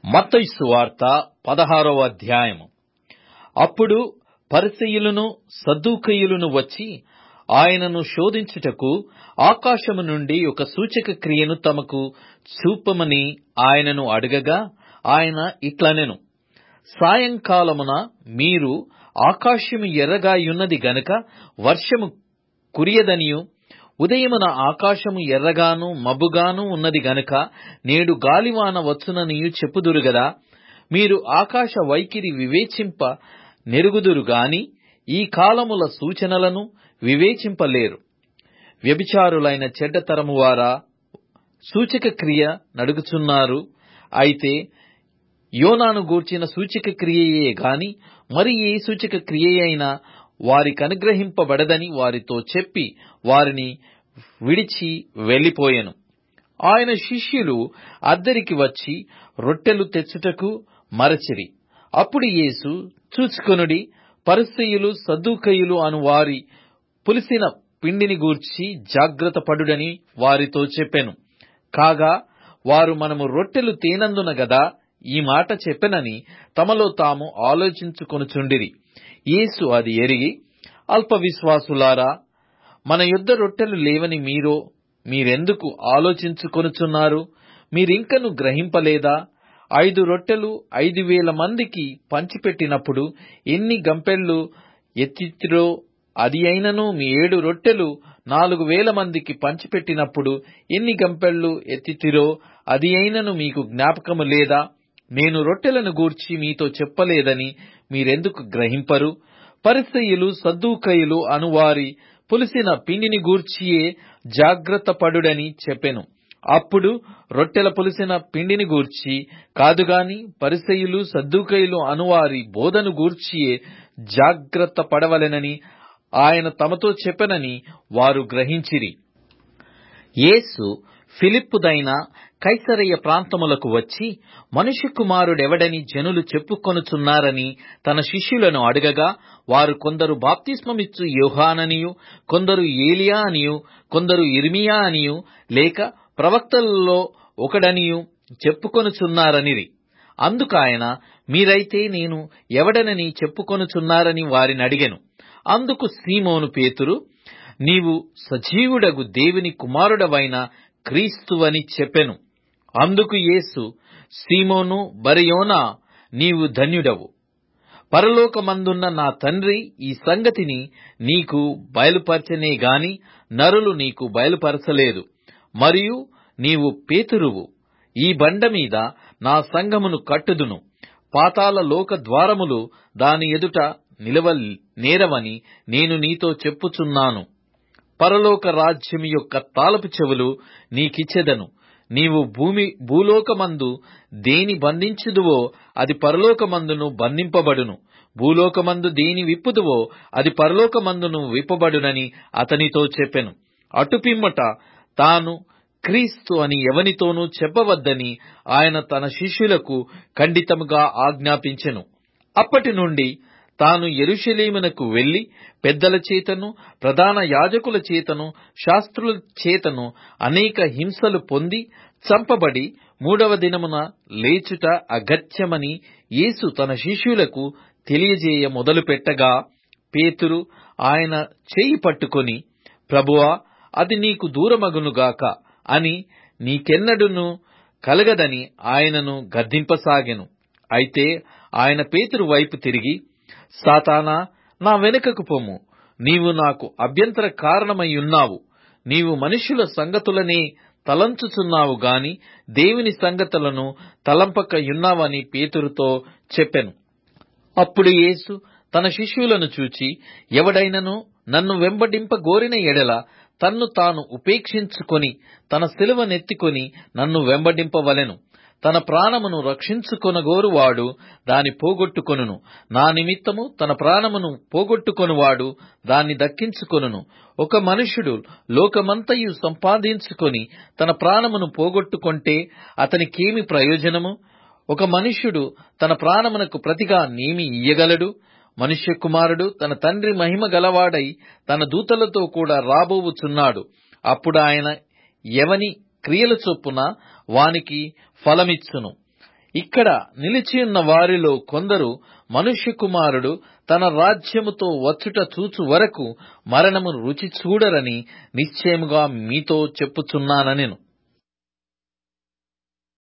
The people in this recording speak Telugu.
మత్తయి సువార్త పదహారవ అధ్యాయము అప్పుడు పరిసయ్యులను సద్దూకయ్యులను వచ్చి ఆయనను శోధించుటకు ఆకాశము నుండి ఒక సూచక క్రియను తమకు చూపమని ఆయనను అడగగా ఆయన ఇట్లనెను సాయంకాలమున మీరు ఆకాశము ఎర్రగాయున్నది గనుక వర్షము కురియదనియు ఉదయమున ఆకాశము ఎర్రగాను మబ్బుగాను ఉన్నది గనుక నేడు గాలివాన వచ్చుననియు చెప్పుదురు గదా మీరు ఆకాశ వైఖరి వివేచింప నెరుగుదురు గాని ఈ కాలముల సూచనలను వివేచింపలేరు వ్యభిచారులైన చెడ్డతరము వారా సూచక క్రియ నడుగుచున్నారు అయితే యోనాను గూర్చిన సూచక క్రియయే గాని మరి ఏ సూచక క్రియయైనా వారికనుగ్రహింపబడదని వారితో చెప్పి వారిని విడిచి వెళ్లిపోయెను ఆయన శిష్యులు అద్దరికి వచ్చి రొట్టెలు తెచ్చుటకు మరచిరి అప్పుడు యేసు చూచుకొనుడి పరిసయ్యులు సద్దూకయ్యులు అను వారి పులిసిన పిండిని గూర్చి జాగ్రత్త పడుడని వారితో చెప్పెను కాగా వారు మనము రొట్టెలు తేనందున గదా ఈ మాట చెప్పెనని తమలో తాము ఆలోచించుకొనుచుండిరి యేసు అది ఎరిగి అల్ప విశ్వాసులారా మన యొద్ద రొట్టెలు లేవని మీరో మీరెందుకు ఆలోచించుకొనుచున్నారు మీరింకను గ్రహింపలేదా ఐదు రొట్టెలు ఐదు వేల మందికి పంచిపెట్టినప్పుడు ఎన్ని గంపెళ్ళు ఎత్తితిరో అది అయినను మీ ఏడు రొట్టెలు నాలుగు వేల మందికి పంచిపెట్టినప్పుడు ఎన్ని గంపెళ్ళు ఎత్తితిరో అది అయినను మీకు జ్ఞాపకము లేదా నేను రొట్టెలను గూర్చి మీతో చెప్పలేదని మీరెందుకు గ్రహింపరు పరిసయ్యులు సద్దూకయ్యులు అనువారి పులిసిన పిండిని గూర్చియే జాగ్రత్త పడుడని చెప్పెను అప్పుడు రొట్టెల పులిసిన పిండిని గూర్చి కాదుగాని పరిసయ్యులు సద్దూకయ్యులు అనువారి బోధను గూర్చియే జాగ్రత్త పడవలెనని ఆయన తమతో చెప్పెనని వారు గ్రహించిరి యేసు ఫిలిప్పుదైన కైసరయ్య ప్రాంతములకు వచ్చి మనుష్య కుమారుడెవడని జనులు చెప్పుకొనుచున్నారని తన శిష్యులను అడగగా వారు కొందరు బాప్తిస్మమిచ్చు యోహాననియు కొందరు ఏలియా అనియు కొందరు ఇర్మియా అనియు లేక ప్రవక్తలలో ఒకడనియు చెప్పుకొనుచున్నారనిరి అందుకాయన మీరైతే నేను ఎవడనని చెప్పుకొనుచున్నారని వారిని అడిగెను అందుకు సీమోను పేతురు నీవు సజీవుడగు దేవుని కుమారుడవైన క్రీస్తువని చెప్పెను అందుకు యేసు సీమోను బరయోనా నీవు ధన్యుడవు పరలోకమందున్న నా తండ్రి ఈ సంగతిని నీకు బయలుపరచనే గాని నరులు నీకు బయలుపరచలేదు మరియు నీవు పేతురువు ఈ బండ మీద నా సంఘమును కట్టుదును పాతాల లోక ద్వారములు దాని ఎదుట నిలవ నేరవని నేను నీతో చెప్పుచున్నాను పరలోక రాజ్యం యొక్క తాలపు చెవులు నీకిచ్చెదను నీవు భూమి భూలోకమందు దేని బంధించుదువో అది పరలోకమందును బంధింపబడును భూలోకమందు దేని విప్పుదువో అది పరలోకమందును విప్పబడునని అతనితో చెప్పెను అటుపిమ్మట తాను క్రీస్తు అని ఎవనితోనూ చెప్పవద్దని ఆయన తన శిష్యులకు ఖండితముగా ఆజ్ఞాపించెను అప్పటి నుండి తాను ఎరుషలేమునకు వెళ్లి పెద్దల చేతను ప్రధాన యాజకుల చేతను శాస్త్రుల చేతను అనేక హింసలు పొంది చంపబడి మూడవ దినమున లేచుట అగత్యమని యేసు తన శిష్యులకు తెలియజేయ మొదలుపెట్టగా పేతురు ఆయన చేయి పట్టుకొని ప్రభువా అది నీకు దూరమగునుగాక అని నీకెన్నడును కలగదని ఆయనను గద్దింపసాగెను అయితే ఆయన పేతురు వైపు తిరిగి సాతానా నా వెనుకకు పొమ్ము నీవు నాకు అభ్యంతర కారణమయ్యున్నావు నీవు మనుష్యుల సంగతులనే తలంచుచున్నావు గాని దేవుని సంగతులను తలంపకయున్నావని పేతురుతో చెప్పెను అప్పుడు యేసు తన శిష్యులను చూచి ఎవడైనను నన్ను వెంబడింప గోరిన ఎడల తన్ను తాను ఉపేక్షించుకొని తన సిలువనెత్తికొని నన్ను వెంబడింపవలెను తన ప్రాణమును రక్షించుకొనగోరువాడు దాని పోగొట్టుకొనును నా నిమిత్తము తన ప్రాణమును పోగొట్టుకొనువాడు దాన్ని దక్కించుకొనును ఒక మనుష్యుడు లోకమంతయు సంపాదించుకొని తన ప్రాణమును పోగొట్టుకొంటే అతనికేమి ప్రయోజనము ఒక మనుష్యుడు తన ప్రాణమునకు ప్రతిగా నేమి ఇయ్యగలడు మనుష్య కుమారుడు తన తండ్రి మహిమ గలవాడై తన దూతలతో కూడా రాబోవుచున్నాడు అప్పుడు ఆయన ఎవని క్రియల చొప్పున వానికి ఫలమిచ్చును ఇక్కడ నిలిచియున్న వారిలో కొందరు మనుష్య కుమారుడు తన రాజ్యముతో వచ్చుట చూచు వరకు మరణము రుచి చూడరని నిశ్చయముగా మీతో చెప్పుచున్నానెను